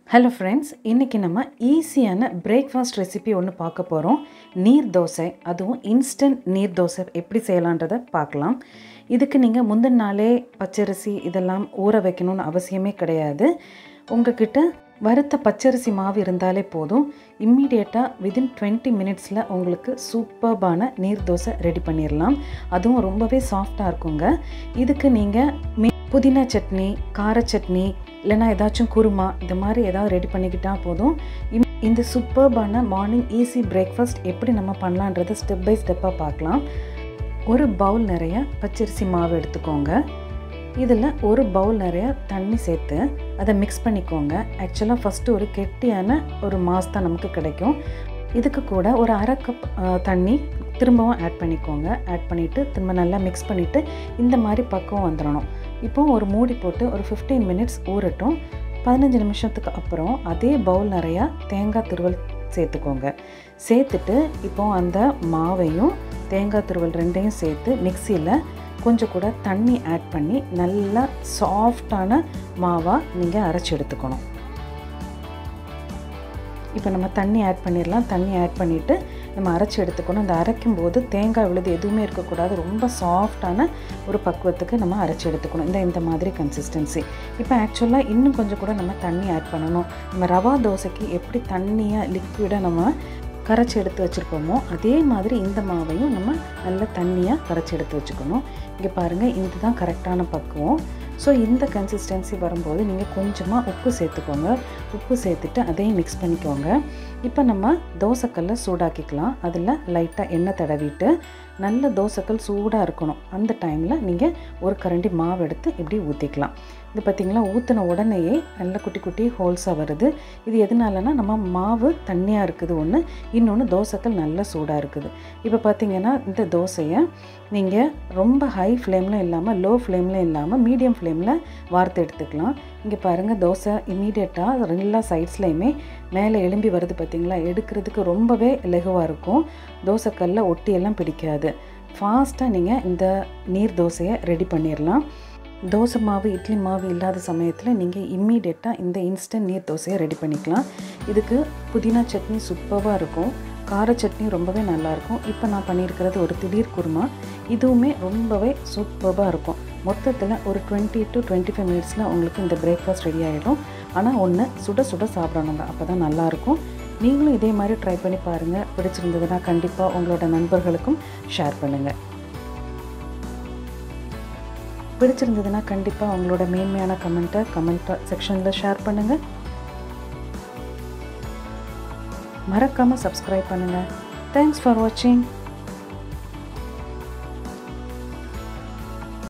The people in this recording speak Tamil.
ஹலோ ஃப்ரெண்ட்ஸ் இன்றைக்கி நம்ம ஈஸியான பிரேக்ஃபாஸ்ட் ரெசிபி ஒன்று பார்க்க போகிறோம் நீர் தோசை அதுவும் இன்ஸ்டன்ட் நீர் தோசை எப்படி செய்யலான்றதை பார்க்கலாம் இதுக்கு நீங்கள் முந்தின நாளே பச்சரிசி இதெல்லாம் ஊற வைக்கணும்னு அவசியமே கிடையாது உங்ககிட்ட வறுத்த பச்சரிசி மாவு இருந்தாலே போதும் இம்மீடியட்டாக விதின் டுவெண்ட்டி மினிட்ஸில் உங்களுக்கு சூப்பர்பான நீர் தோசை ரெடி பண்ணிடலாம் அதுவும் ரொம்பவே சாஃப்டாக இருக்குங்க இதுக்கு நீங்கள் மீ புதினா சட்னி கார சட்னி இல்லைனா ஏதாச்சும் குருமா இந்த மாதிரி ஏதாவது ரெடி பண்ணிக்கிட்டால் போதும் இம்- இந்த சூப்பர்பான மார்னிங் ஈஸி பிரேக்ஃபாஸ்ட் எப்படி நம்ம பண்ணலான்றதை ஸ்டெப் பை ஸ்டெப்பாக பார்க்கலாம் ஒரு பவுல் நிறைய பச்சரிசி மாவு எடுத்துக்கோங்க இதில் ஒரு பவுல் நிறைய தண்ணி சேர்த்து அதை மிக்ஸ் பண்ணிக்கோங்க ஆக்சுவலாக ஃபஸ்ட்டு ஒரு கெட்டியான ஒரு மாஸ் தான் நமக்கு கிடைக்கும் இதுக்கு கூட ஒரு அரை கப் அஹ், தண்ணி திரும்பவும் ஆட் பண்ணிக்கோங்க ஆட் பண்ணிவிட்டு திரும்ப நல்லா மிக்ஸ் பண்ணிவிட்டு இந்த மாதிரி பக்குவம் வந்துடணும் இப்போ ஒரு மூடி போட்டு ஒரு 15 மினிட்ஸ் ஊறட்டும் பதினஞ்சு நிமிஷத்துக்கு அப்புறம் அதே பவுல் நிறையா தேங்காய் துருவல் சேர்த்துக்கோங்க சேர்த்துட்டு இப்போ அந்த மாவையும் தேங்காய் துருவல் ரெண்டையும் சேர்த்து மிக்சியில் கொஞ்சம் கூட தண்ணி ஆட் பண்ணி நல்லா சாஃப்டான மாவாக நீங்கள் அரைச்சி எடுத்துக்கணும் இப்போ நம்ம தண்ணி ஆட் பண்ணிடலாம் தண்ணி ஆட் பண்ணிவிட்டு நம்ம அரைச்சி எடுத்துக்கணும் அந்த அரைக்கும் போது தேங்காய் விழுது எதுவுமே இருக்கக்கூடாது ரொம்ப சாஃப்டான ஒரு பக்குவத்துக்கு நம்ம அரைச்சி எடுத்துக்கணும் இந்த இந்த மாதிரி கன்சிஸ்டன்சி இப்போ ஆக்சுவலாக இன்னும் கொஞ்சம் கூட நம்ம தண்ணி ஆட் பண்ணணும் நம்ம ரவா தோசைக்கு எப்படி தண்ணியாக லிக்விடாக நம்ம கரைச்சி எடுத்து வச்சுருக்கோமோ அதே மாதிரி இந்த மாவையும் நம்ம நல்ல தண்ணியாக கரைச்சி எடுத்து வச்சுக்கணும் இங்கே பாருங்கள் இதுதான் கரெக்டான பக்குவம் ஸோ இந்த கன்சிஸ்டன்சி வரும்போது நீங்கள் கொஞ்சமாக உப்பு சேர்த்துக்கோங்க உப்பு சேர்த்துட்டு அதையும் மிக்ஸ் பண்ணிக்கோங்க இப்போ நம்ம தோசைக்கல்லை சூடாக்கிக்கலாம் அதில் லைட்டாக எண்ணெய் தடவிட்டு நல்ல தோசைக்கல் சூடாக இருக்கணும் அந்த டைமில் நீங்கள் ஒரு கரண்டி மாவு எடுத்து இப்படி ஊற்றிக்கலாம் இது பார்த்திங்களா ஊற்றின உடனேயே நல்ல குட்டி குட்டி ஹோல்ஸாக வருது இது எதனாலனா நம்ம மாவு தண்ணியாக இருக்குது ஒன்று இன்னொன்று தோசைக்கல் நல்ல சூடாக இருக்குது இப்போ பார்த்தீங்கன்னா இந்த தோசையை நீங்கள் ரொம்ப ஹை ஃப்ளேமில் இல்லாமல் லோ ஃப்ளேமில் இல்லாமல் மீடியம் ஃப்ளேமில் வார்த்து எடுத்துக்கலாம் இங்கே பாருங்கள் தோசை இமீடியட்டாக எல்லா சைட்ஸ்லையுமே மேலே எலும்பி வருது பார்த்தீங்களா எடுக்கிறதுக்கு ரொம்பவே லெகுவாக இருக்கும் தோசைக்கல்ல ஒட்டியெல்லாம் பிடிக்காது ஃபாஸ்ட்டாக நீங்கள் இந்த நீர் தோசையை ரெடி பண்ணிடலாம் தோசை மாவு இட்லி மாவு இல்லாத சமயத்தில் நீங்கள் இம்மீடியட்டாக இந்த இன்ஸ்டன்ட் நீர் தோசையை ரெடி பண்ணிக்கலாம் இதுக்கு புதினா சட்னி சூப்பராக இருக்கும் கார சட்னி ரொம்பவே நல்லாயிருக்கும் இப்போ நான் பண்ணியிருக்கிறது ஒரு திடீர் குருமா இதுவுமே ரொம்பவே சூப்பராக இருக்கும் மொத்தத்தில் ஒரு டுவெண்ட்டி டு டுவெண்ட்டி ஃபைவ் மினிட்ஸில் உங்களுக்கு இந்த பிரேக்ஃபாஸ்ட் ரெடி ஆகிடும் ஆனால் ஒன்று சுட சுட சாப்பிடணுங்க அப்போ தான் நல்லாயிருக்கும் நீங்களும் இதே மாதிரி ட்ரை பண்ணி பாருங்கள் பிடிச்சிருந்ததுன்னா கண்டிப்பாக உங்களோட நண்பர்களுக்கும் ஷேர் பண்ணுங்கள் பிடிச்சிருந்ததுன்னா கண்டிப்பாக உங்களோட மேன்மையான கமெண்ட்டை கமெண்ட் செக்ஷனில் ஷேர் பண்ணுங்கள் மறக்காமல் சப்ஸ்கிரைப் பண்ணுங்கள் தேங்க்ஸ் ஃபார் வாட்சிங்